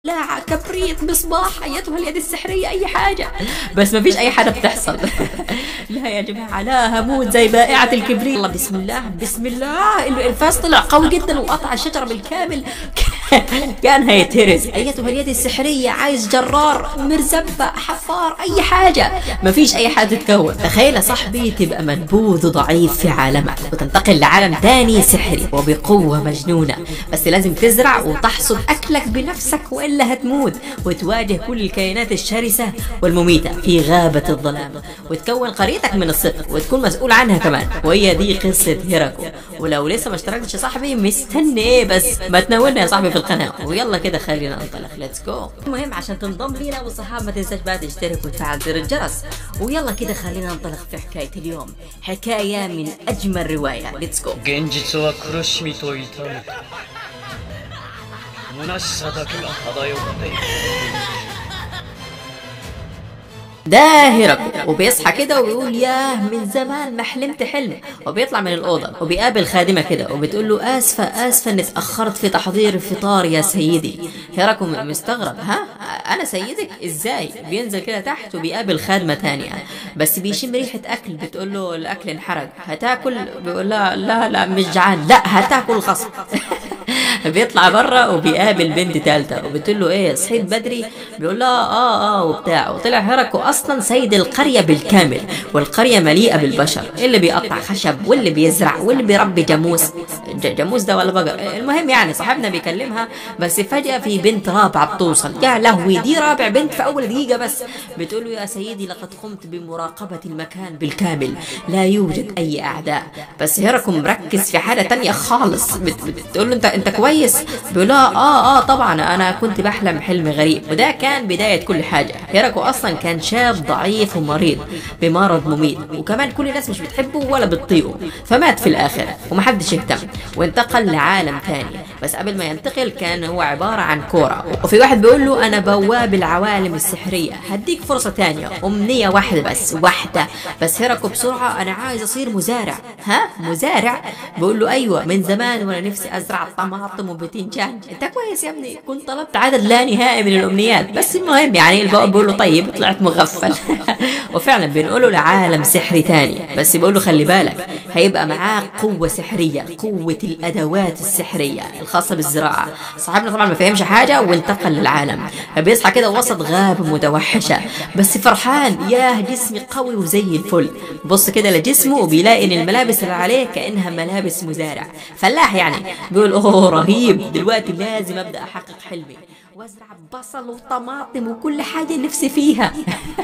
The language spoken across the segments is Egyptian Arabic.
لا كبريت مصباح ايتها اليد السحريه اي حاجه بس ما فيش اي حاجه بتحصل لا يا جماعه لا هموت زي بائعه الكبريت الله بسم الله بسم الله الانفاس طلع قوي جدا وقطع الشجره بالكامل كان هيتهرس ايتها اليد السحريه عايز جرار مرزبه حفار اي حاجه ما فيش اي حاجه تتكون تخيل يا صاحبي تبقى منبوذ وضعيف في عالمك وتنتقل لعالم تاني سحري وبقوه مجنونه بس لازم تزرع وتحصد اكلك بنفسك والا هتموت وتواجه كل الكائنات الشرسه والمميته في غابه الظلام وتكون قريتك من الصفر وتكون مسؤول عنها كمان وهي دي قصه هيراكو ولو لسه ما اشتركتش يا صاحبي مستني ايه بس ما تناولنا يا صاحبي في القناه ويلا كده خلينا ننطلق ليتس جو المهم عشان تنضم لينا والصحاب ما تنساش بقى تشترك وتفعل زر الجرس ويلا كده خلينا ننطلق في حكايه اليوم حكايه من اجمل روايه ليتس جو 現実は苦しみと痛みと虚しさだけが漂っている ده هرب وبيصحى كده وبيقول ياه من زمان ما حلمت حلم وبيطلع من الأوضة وبيقابل خادمة كده وبتقول له آسفة آسفة إني اتأخرت في تحضير الفطار يا سيدي هركو مستغرب ها أنا سيدك إزاي بينزل كده تحت وبيقابل خادمة تانية بس بيشم ريحة أكل بتقول له الأكل انحرق هتاكل بيقول لها لا لا مش جعان لا هتاكل غصب بيطلع بره وبيقابل بنت تالتة وبتقول له ايه صحيت بدري بيقول لها اه اه وبتاع وطلع هركو اصلا سيد القرية بالكامل والقرية مليئة بالبشر اللي بيقطع خشب واللي بيزرع واللي بيربي جاموس ج- جاموس ده ولا بقر المهم يعني صاحبنا بيكلمها بس فجأة في بنت رابعة بتوصل يا لهوي دي رابع بنت في اول دقيقة بس بتقول له يا سيدي لقد قمت بمراقبة المكان بالكامل لا يوجد اي اعداء بس هيركو مركز في حاجة تانية خالص بت- بتقول له انت انت كويس بيقول لها اه اه طبعا انا كنت بحلم حلم غريب وده كان بداية كل حاجة هيركو اصلا كان شاب ضعيف ومريض بمرض مميت وكمان كل الناس مش بتحبه ولا بتطيقه فمات في الاخر ومحدش اهتم وانتقل لعالم تاني بس قبل ما ينتقل كان هو عبارة عن كورة وفي واحد بيقول له انا بواب العوالم السحرية هديك فرصة تانية امنية واحدة بس واحدة بس هيركو بسرعة انا عايز اصير مزارع ها مزارع بيقول له ايوه من زمان وانا نفسي ازرع طماطم وبتنجان انت كويس يا ابني كنت طلبت عدد لا نهائي من الامنيات بس المهم يعني البواب بيقول له طيب طلعت مغفل وفعلا بنقوله لعالم سحري تاني بس بيقول له خلي بالك هيبقى معاه قوة سحرية قوة الأدوات السحرية الخاصة بالزراعة صاحبنا طبعا ما فهمش حاجة وانتقل للعالم بيصحى كده وسط غابة متوحشة بس فرحان ياه جسمي قوي وزي الفل بص كده لجسمه وبيلاقي ان الملابس اللي عليه كأنها ملابس مزارع فلاح يعني بيقول اوه رهيب دلوقتي لازم ابدا احقق حلمي وازرع بصل وطماطم وكل حاجه نفسي فيها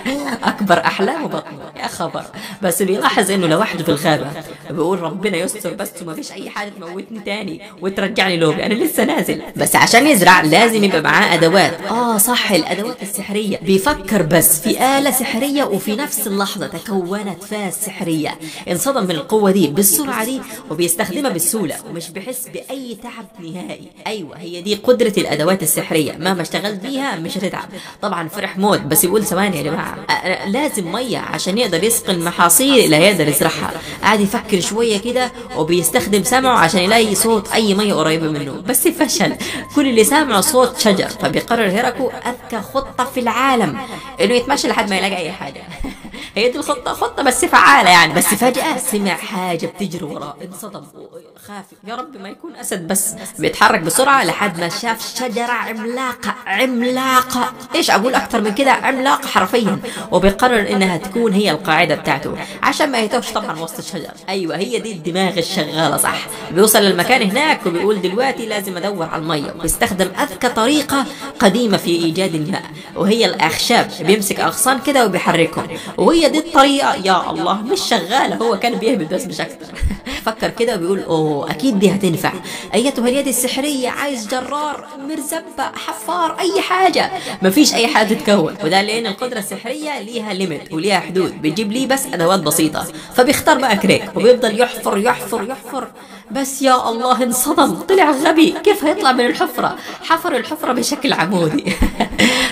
اكبر احلامه بطنه يا خبر بس بيلاحظ انه لوحده في الغابه بيقول ربنا يستر بس وما فيش اي حاجه تموتني تاني وترجعني لوبي انا لسه نازل بس عشان يزرع لازم يبقى معاه ادوات اه صح الادوات السحريه بيفكر بس في اله سحريه وفي نفس اللحظه تكونت فاس سحريه انصدم من القوه دي بالسرعه دي وبيستخدمها بالسهوله ومش بيحس باي تعب نهائي ايوه هي دي قدره الادوات السحريه مهما اشتغلت بيها مش هتتعب طبعا فرح موت بس يقول ثواني يا جماعه أ- أ- لازم ميه عشان يقدر يسقي المحاصيل اللي هيقدر يزرعها قاعد يفكر شويه كده وبيستخدم سمعه عشان يلاقي صوت اي ميه قريبه منه بس فشل كل اللي سامعه صوت شجر فبيقرر هيراكو اذكى خطه في العالم انه يتمشى لحد ما يلاقي اي حاجه هي دي الخطة خطة بس فعالة يعني بس فجأة سمع حاجة بتجري وراه انصدم خاف يا رب ما يكون أسد بس بيتحرك بسرعة لحد ما شاف شجرة عملاقة عملاقة إيش أقول أكتر من كده عملاقة حرفيا وبيقرر إنها تكون هي القاعدة بتاعته عشان ما يتوهش طبعا وسط الشجر أيوة هي دي الدماغ الشغالة صح بيوصل للمكان هناك وبيقول دلوقتي لازم أدور على المية وبيستخدم أذكى طريقة قديمة في إيجاد الماء وهي الأخشاب بيمسك أغصان كده وبيحركهم وهي دي الطريقة يا الله مش شغالة هو كان بيهبط بس مش أكتر فكر كده وبيقول أوه أكيد دي هتنفع أيتها اليد السحرية عايز جرار مرزبة حفار أي حاجة مفيش أي حاجة تتكون وده لأن القدرة السحرية ليها ليميت وليها حدود بتجيب ليه بس أدوات بسيطة فبيختار بقى كريك وبيفضل يحفر يحفر يحفر بس يا الله انصدم طلع غبي كيف هيطلع من الحفرة حفر الحفرة بشكل عمودي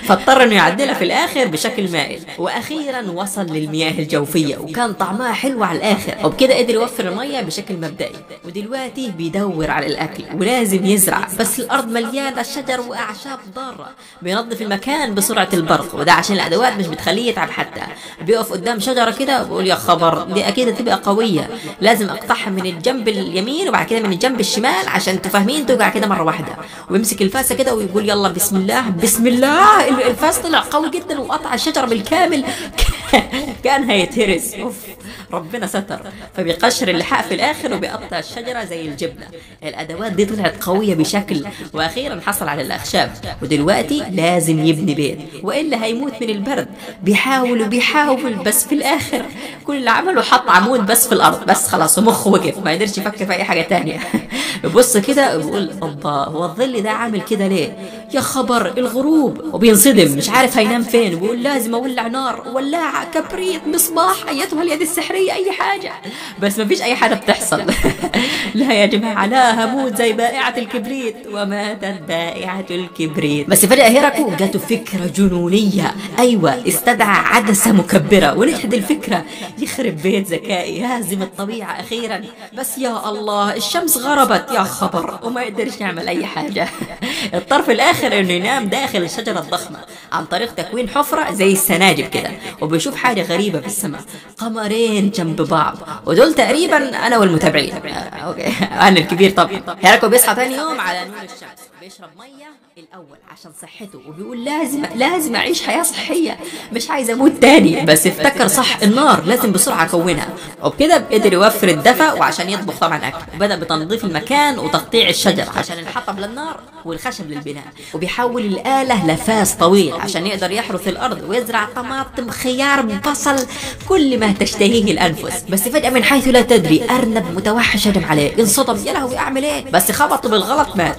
فاضطر انه يعدلها في الاخر بشكل مائل واخيرا وصل للمياه الجوفيه وكان طعمها حلو على الاخر وبكده قدر يوفر الميه بشكل مبدئي ودلوقتي بيدور على الاكل ولازم يزرع بس الارض مليانه شجر واعشاب ضاره بينظف المكان بسرعه البرق وده عشان الادوات مش بتخليه يتعب حتى بيقف قدام شجره كده وبيقول يا خبر دي اكيد هتبقى قويه لازم اقطعها من الجنب اليمين وبعد كده من الجنب الشمال عشان تفهمين توقع كده مره واحده ويمسك الفاسه كده ويقول يلا بسم الله بسم الله ال- الفاس طلع قوي جدا وقطع الشجره بالكامل كان هيتهرس اوف ربنا ستر فبيقشر اللحاء في الاخر وبيقطع الشجره زي الجبنه الادوات دي طلعت قويه بشكل واخيرا حصل على الاخشاب ودلوقتي لازم يبني بيت والا هيموت من البرد بيحاول وبيحاول بس في الاخر كل اللي عمله حط عمود بس في الارض بس خلاص ومخه وقف ما قدرش يفكر في اي حاجه تانية بيبص كده وبيقول الله هو الظل ده عامل كده ليه يا خبر الغروب وبينصدم مش عارف هينام فين وبيقول لازم اولع نار ولاعه كبريت مصباح ايتها اليد السحريه اي حاجه بس ما فيش اي حاجه بتحصل لا يا جماعه لا هموت زي بائعه الكبريت وماتت بائعه الكبريت بس فجاه هيراكو جاته فكره جنونيه ايوه استدعى عدسه مكبره ونجحت الفكره يخرب بيت ذكائي هازم الطبيعه اخيرا بس يا الله الشمس غربت يا خبر وما يقدرش يعمل اي حاجه الطرف الاخر انه ينام داخل الشجره الضخمه عن طريق تكوين حفره زي السناجب كده وبيشوف حاجه غريبه في السماء قمرين جنب بعض ودول تقريبا انا والمتابعين آه، اوكي انا الكبير طبعا هيراكو بيصحى ثاني يوم على نور الشمس بيشرب ميه الاول عشان صحته وبيقول لازم لازم اعيش حياه صحيه مش عايز اموت تاني بس افتكر صح النار لازم بسرعه اكونها وبكده قدر يوفر الدفا وعشان يطبخ طبعا اكل وبدا بتنظيف المكان وتقطيع الشجر عشان الحطب للنار والخشب للبناء وبيحول الاله لفاس طويل عشان يقدر يحرث الارض ويزرع طماطم خيار بصل كل ما تشتهيه الانفس بس فجاه من حيث لا تدري ارنب متوحش هجم عليه انصدم يا لهوي اعمل ايه بس خبطه بالغلط مات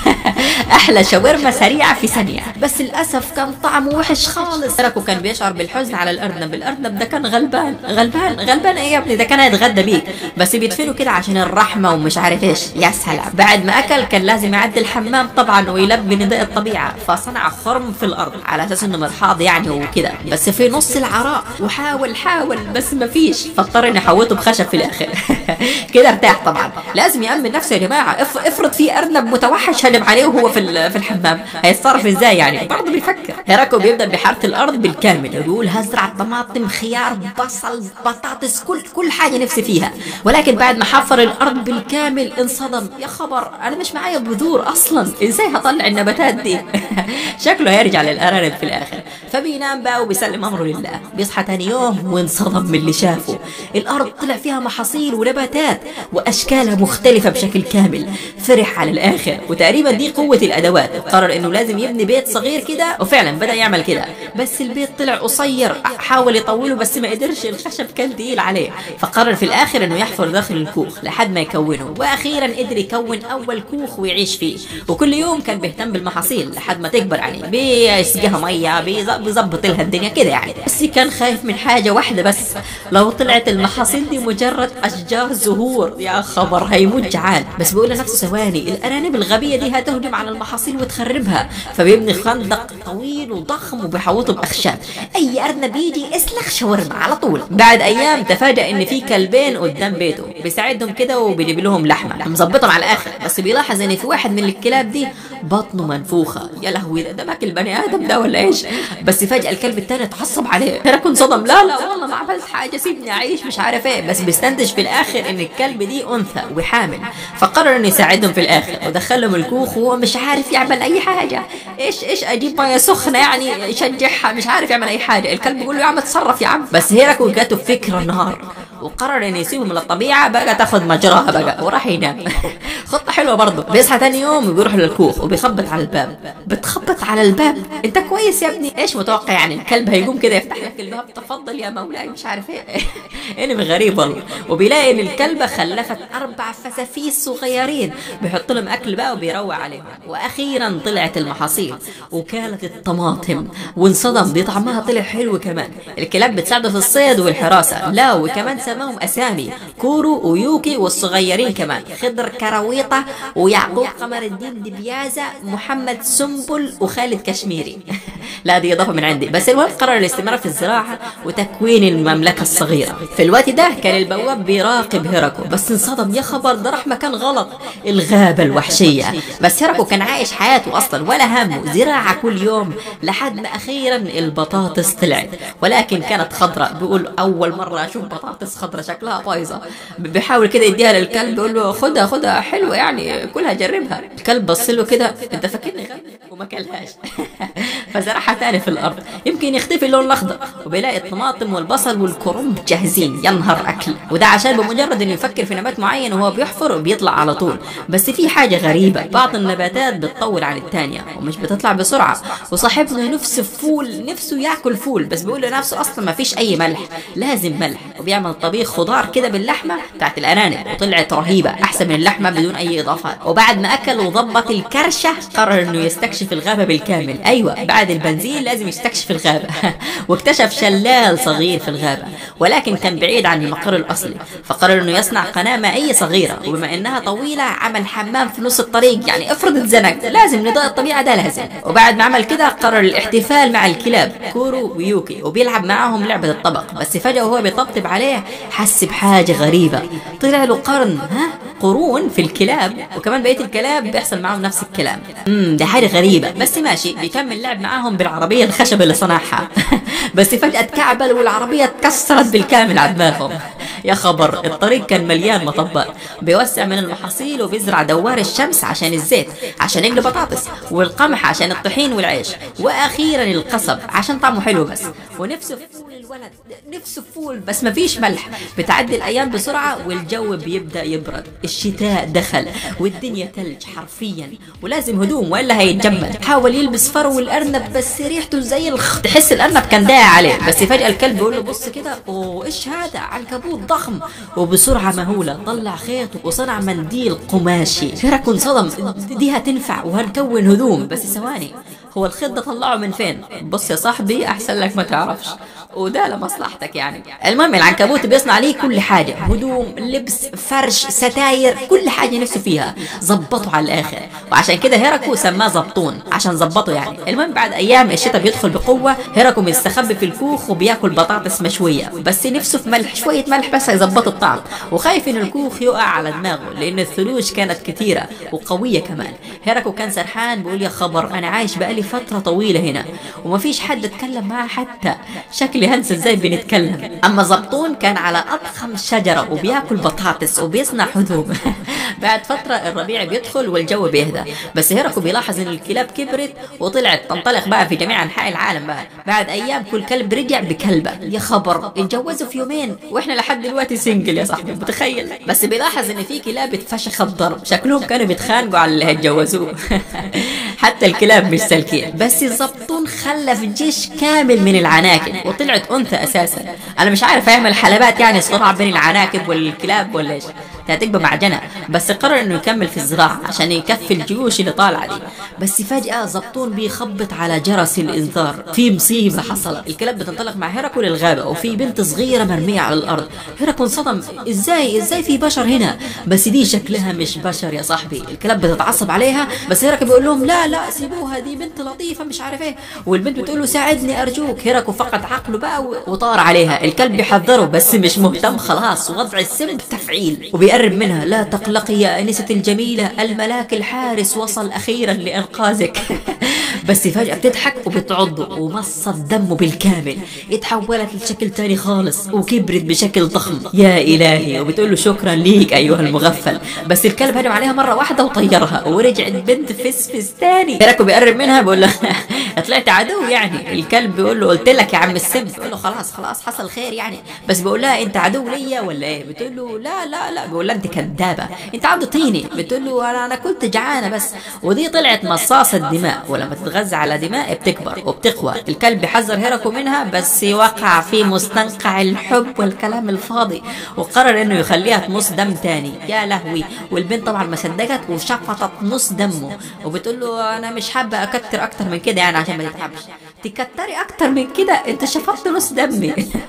احلى شاورما سريعه في ثانيه بس للاسف كان طعمه وحش خالص تركه كان بيشعر بالحزن على الارنب الارنب ده كان غلبان غلبان غلبان ايه يا ابني ده كان هيتغدى بيك بس بيدفنوا كده عشان الرحمه ومش عارف ايش يا سلام بعد ما اكل كان لازم يعدي الحمام طبعا ويلبي نداء الطبيعه فصنع خرم في الارض على اساس انه مرحاض يعني وكده بس في نص العراء وحاول حاول بس ما فيش فاضطر اني احوطه بخشب في الاخر كده ارتاح طبعا لازم يامن نفسه يا جماعه اف- افرض في ارنب متوحش هجم عليه وهو في ال- في الحمام هيتصرف ازاي يعني برضه بيفكر هيراكو بيبدا بحاره الارض بالكامل بيقول هزرع طماطم خيار بصل بطاطس كل كل حاجه نفسي فيها ولكن بعد ما حفر الارض بالكامل انصدم يا خبر انا مش معايا بذور اصلا ازاي هطلع النباتات دي شكله هيرجع للارانب في الاخر فبينام بقى وبيسلم امره لله بيصحى تاني يوم وانصدم من اللي شافه الارض طلع فيها محاصيل ونباتات واشكالها مختلفه بشكل كامل فرح على الاخر وتقريبا دي قوه الادوات قرر انه لازم يبني بيت صغير كده وفعلا بدا يعمل كده بس البيت طلع قصير حاول يطوله بس ما قدرش الخشب كان تقيل عليه فقرر في الاخر انه يحفر داخل الكوخ لحد ما يكونه واخيرا قدر يكون اول كوخ ويعيش فيه وكل يوم كان بيهتم بالمحاصيل لحد ما تكبر يعني بيسقيها ميه بيز- بيظبط لها الدنيا كده يعني بس كان خايف من حاجه واحده بس لو طلعت المحاصيل دي مجرد اشجار زهور يا خبر هيموت جعان بس بيقول لنفسه ثواني الارانب الغبيه دي هتهجم على المحاصيل وتخربها فبيبني خندق طويل وضخم وبيحوطه باخشاب اي ارنب يجي اسلخ شاورما على طول بعد ايام تفاجأ ان في كلبين قدام بيته بيساعدهم كده وبيجيب لهم لحمه مظبطهم على الاخر بس بيلاحظ ان في واحد من الكلاب دي بطنه منفوخه يا لهوي ده, ده ماكل بني ادم ده ولا ايش بس فجاه الكلب التاني اتعصب عليه انا كنت صدم لا لا والله ما عملت حاجه سيبني اعيش مش عارف ايه بس بيستنتج في الاخر ان الكلب دي انثى وحامل فقرر انه يساعدهم في الاخر ودخلهم الكوخ وهو مش عارف يعمل اي حاجه ايش ايش اجيب ميه سخنه يعني يشجعها مش عارف يعمل اي حاجه الكلب بيقول له يا عم اتصرف يا عم بس هيراكو جاته فكره نهار وقرر انه يسيبهم للطبيعه بقى تاخذ مجراها بقى وراح ينام خطه حلوه برضه بيصحى ثاني يوم وبيروح للكوخ وبيخبط على الباب بتخبط على الباب انت كويس يا ابني ايش متوقع يعني الكلب هيقوم كده يفتح لك الباب تفضل يا مولاي مش عارف ايه انمي غريب والله وبيلاقي ان الكلبه خلفت اربع فسافيس صغيرين بيحط لهم اكل بقى وبيروع عليهم واخيرا طلعت المحاصيل وكانت الطماطم وانصدم دي طعمها طلع حلو كمان الكلاب بتساعده في الصيد والحراسه لا وكمان سماهم اسامي كورو ويوكي والصغيرين كمان خضر كراويطه ويعقوب قمر الدين دبيازه محمد سنبل وخالد كشميري لا دي اضافه من عندي بس المهم قرر الاستمرار في الزراعه وتكوين المملكه الصغيره في الوقت ده كان البواب بيراقب هيراكو بس انصدم يا خبر ده راح مكان غلط الغابه الوحشيه بس هيراكو كان عايش حياته اصلا ولا همه زراعه كل يوم لحد ما اخيرا البطاطس طلعت ولكن كانت خضراء بيقول اول مره اشوف بطاطس خضراء شكلها بايظه بيحاول كده يديها للكلب بيقول له خدها خدها حلوه يعني كلها جربها الكلب بص له كده انت فاكرني غبي وما كلهاش فزرعها تاني في الارض يمكن يختفي اللون الاخضر وبيلاقي الطماطم والبصل والكرنب جاهزين ينهر اكل وده عشان بمجرد انه يفكر في نبات معين وهو بيحفر بيطلع على طول بس في حاجه غريبه بعض النباتات بتطول عن الثانيه ومش بتطلع بسرعه وصاحبنا نفسه في فول نفسه ياكل فول بس بيقول لنفسه اصلا ما فيش اي ملح لازم ملح وبيعمل طبيخ خضار كده باللحمه بتاعت الارانب وطلعت رهيبه احسن من اللحمه بدون اي اضافات وبعد ما اكل وظبط الكرشه قرر انه يستكشف الغابه بالكامل ايوه بعد البنزين لازم يستكشف الغابه واكتشف شلال صغير في الغابه ولكن كان بعيد عن المقر الاصلي فقرر انه يصنع قناه مائيه صغيره وبما انها طويله عمل حمام في نص الطريق يعني افرض اتزنق لازم نضاء الطبيعه ده لازم وبعد ما عمل كده قرر الاحتفال مع الكلاب كورو ويوكي وبيلعب معاهم لعبه الطبق بس فجاه وهو بيطبطب عليه حس بحاجه غريبه طلع له قرن ها قرون في الكلاب وكمان بقيه الكلاب بيحصل معاهم نفس الكلام امم ده حاجه غريبه بس ماشي بيكمل لعب معاهم بالعربيه الخشب اللي صنعها بس فجاه اتكعبل والعربيه اتكسرت بالكامل على دماغهم يا خبر الطريق كان مليان مطبات بيوسع من المحاصيل وبيزرع دوار الشمس عشان الزيت عشان يقلي بطاطس والقمح عشان الطحين والعيش واخيرا القصب عشان طعمه حلو بس ونفسه في فول الولد نفسه في فول بس مفيش ملح بتعدي الايام بسرعه والجو بيبدا يبرد الشتاء دخل والدنيا تلج حرفيا ولازم هدوم والا هيتجمد حاول يلبس فرو الارنب بس ريحته زي الخ تحس الارنب كان داعي عليه بس فجاه الكلب بيقول له بص كده اوه ايش هذا عنكبوت ضخم وبسرعه مهوله طلع خيط وصنع منديل قماشي هيراكو انصدم دي هتنفع وهنكون هدوم بس ثواني هو الخيط ده طلعه من فين بص يا صاحبي احسن لك ما تعرفش وده لمصلحتك يعني المهم العنكبوت بيصنع ليه كل حاجة هدوم لبس فرش ستاير كل حاجة نفسه فيها ظبطه على الآخر وعشان كده هيراكو سماه زبطون عشان ظبطه يعني المهم بعد أيام الشتاء بيدخل بقوة هيراكو مستخبي في الكوخ وبياكل بطاطس مشوية بس نفسه في ملح شوية ملح بس هيظبط الطعم وخايف إن الكوخ يقع على دماغه لأن الثلوج كانت كتيرة وقوية كمان هيراكو كان سرحان بيقول يا خبر أنا عايش بقالي فترة طويلة هنا ومفيش حد اتكلم معاه حتى شكلي هنسى ازاي بنتكلم اما زبطون كان على اضخم شجره وبياكل بطاطس وبيصنع هدوم بعد فتره الربيع بيدخل والجو بيهدى بس هيركو بيلاحظ ان الكلاب كبرت وطلعت تنطلق بقى في جميع انحاء العالم بقى بعد ايام كل كلب رجع بكلبه يا خبر اتجوزوا في يومين واحنا لحد دلوقتي سنجل يا صاحبي متخيل بس بيلاحظ ان في كلاب اتفشخ الضرب شكلهم كانوا بيتخانقوا على اللي هيتجوزوه حتى الكلاب مش سالكين بس زبطون خلف جيش كامل من العناكب وطلعت انثى اساسا انا مش عارف هيعمل حلبات يعني صراع بين العناكب والكلاب ولا ايش هتبقى معجنه بس قرر انه يكمل في الزراعه عشان يكفي الجيوش اللي طالعه دي بس فجاه زبطون بيخبط على جرس الانذار في مصيبه حصلت الكلاب بتنطلق مع هيراكو للغابه وفي بنت صغيره مرميه على الارض هيراكو انصدم ازاي ازاي في بشر هنا بس دي شكلها مش بشر يا صاحبي الكلاب بتتعصب عليها بس هيراكو بيقول لهم لا لا سيبوها دي بنت لطيفه مش عارف ايه والبنت بتقول له ساعدني ارجوك هيراكو فقد عقله بقى و- وطار عليها الكلب بيحذره بس مش مهتم خلاص وضع السم تفعيل وبيقرب منها لا تقلقي يا انسه الجميله الملاك الحارس وصل اخيرا لانقاذك بس فجأة بتضحك وبتعضه ومصت دمه بالكامل اتحولت لشكل تاني خالص وكبرت بشكل ضخم يا إلهي وبتقول له شكرا ليك أيها المغفل بس الكلب هجم عليها مرة واحدة وطيرها ورجعت بنت فسفس تاني هيراكو بيقرب منها بيقول له طلعت عدو يعني الكلب بيقول له قلت لك يا عم السم بيقول له خلاص خلاص حصل خير يعني بس بيقول لها انت عدو ليا ولا ايه بتقول له لا لا لا بيقول لها انت كذابه انت عبد طيني بتقول له انا انا كنت جعانه بس ودي طلعت مصاصه دماء ولما تتغذى على دماء بتكبر وبتقوى الكلب بيحذر هيراكو منها بس وقع في مستنقع الحب والكلام الفاضي وقرر انه يخليها تمص دم تاني يا لهوي والبنت طبعا ما صدقت وشفطت نص دمه وبتقول له انا مش حابه اكتر اكتر من كده يعني عشان ما تتعبش تكتري اكتر من كده انت شفطت نص دمي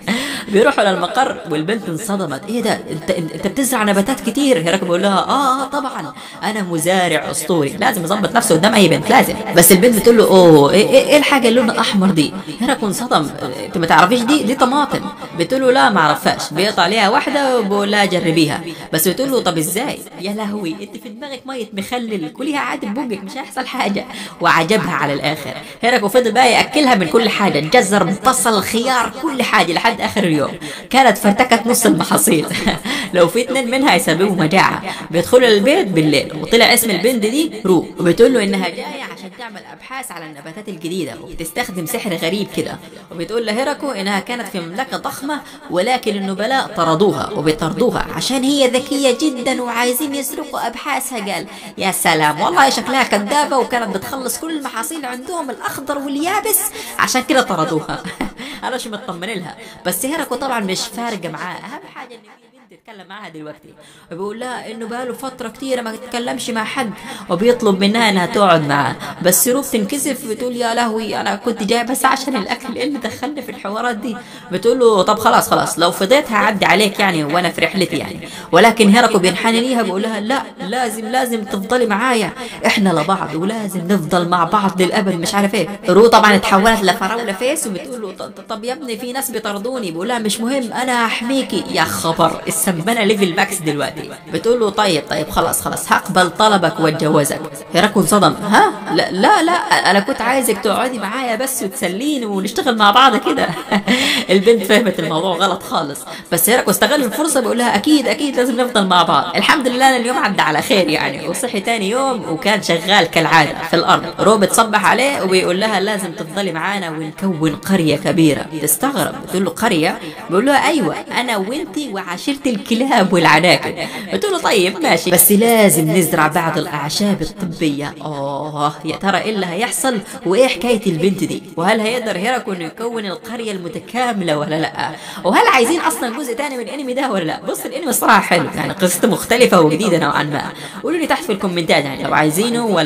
بيروحوا للمقر والبنت انصدمت ايه ده انت انت بتزرع نباتات كتير هيراكو بيقول لها اه اه طبعا انا مزارع اسطوري لازم يظبط نفسه قدام اي بنت لازم بس البنت بتقول له اوه ايه ايه, إيه الحاجه اللي لونها احمر دي هيراكو انصدم انت ما تعرفيش دي دي طماطم بتقول له لا ما اعرفهاش بيقطع عليها واحده وبقول لها جربيها بس بتقول له طب ازاي يا لهوي انت في دماغك ميه مخلل كليها عادي ببقك مش هيحصل حاجه وعجبها على الاخر هيراكو فضل بقى ياكلها من كل حاجه جزر بصل خيار كل حاجه لحد اخر اليوم كانت فرتكت نص المحاصيل لو في اتنين منها يسببوا مجاعه بيدخلوا البيت بالليل وطلع اسم البنت دي رو وبتقول له انها جايه عشان تعمل ابحاث على النباتات الجديده وبتستخدم سحر غريب كده وبتقول لهيراكو انها كانت في مملكه ضخمه ولكن النبلاء طردوها وبيطردوها عشان هي ذكيه جدا وعايزين يسرقوا ابحاثها قال يا سلام والله شكلها كذابه وكانت بتخلص كل المحاصيل عندهم الاخضر واليابس عشان كده طردوها انا مش مطمن لها بس هيراكو طبعا مش فارقه معاه اهم حاجه ان في بنت تتكلم معاها دلوقتي وبيقول لها انه بقاله فتره كتيره ما تتكلمش مع حد وبيطلب منها انها تقعد معاه بس روب تنكسف بتقول يا لهوي انا كنت جاي بس عشان الاكل ايه اللي دخلني في الحوارات دي بتقول له طب خلاص خلاص لو فضيت هعدي عليك يعني وانا في رحلتي يعني ولكن هيراكو بينحني ليها بيقول لها لا لازم لازم تفضلي معايا احنا لبعض ولازم نفضل مع بعض للابد مش عارف ايه رو طبعا اتحولت لفراوله فيس وبتقول له "طب- طب يا ابني في ناس بيطردوني بيقول لها مش مهم انا هحميكي يا خبر السمانه ليفل ماكس دلوقتي بتقول له طيب طيب خلاص خلاص هقبل طلبك واتجوزك هيراكو انصدم ها لا لا لا انا كنت عايزك تقعدي معايا بس وتسليني ونشتغل مع بعض كده البنت فهمت الموضوع غلط خالص بس هيراكو استغل الفرصه بيقول لها اكيد اكيد لازم نفضل مع بعض الحمد لله أنا اليوم عدى على خير يعني وصحي تاني يوم وكان شغال كالعاده في الارض رو بتصبح عليه وبيقول لها لازم تفضلي معانا ونكون قريه كبيره تستغرب بتقول له قريه بيقول لها ايوه انا وانتي وعشيره الكلاب والعناكب بتقول له طيب ماشي بس لازم نزرع بعض الاعشاب الطبيه اه يا ترى ايه اللي هيحصل وايه حكايه البنت دي وهل هيقدر هيراكو انه يكون القريه المتكامله ولا لا وهل عايزين اصلا جزء تاني من الانمي ده ولا لا بص الانمي الصراحه حلو يعني قصته مختلفه وجديده نوعا ما قولوا لي تحت في الكومنتات يعني لو عايزينه ولا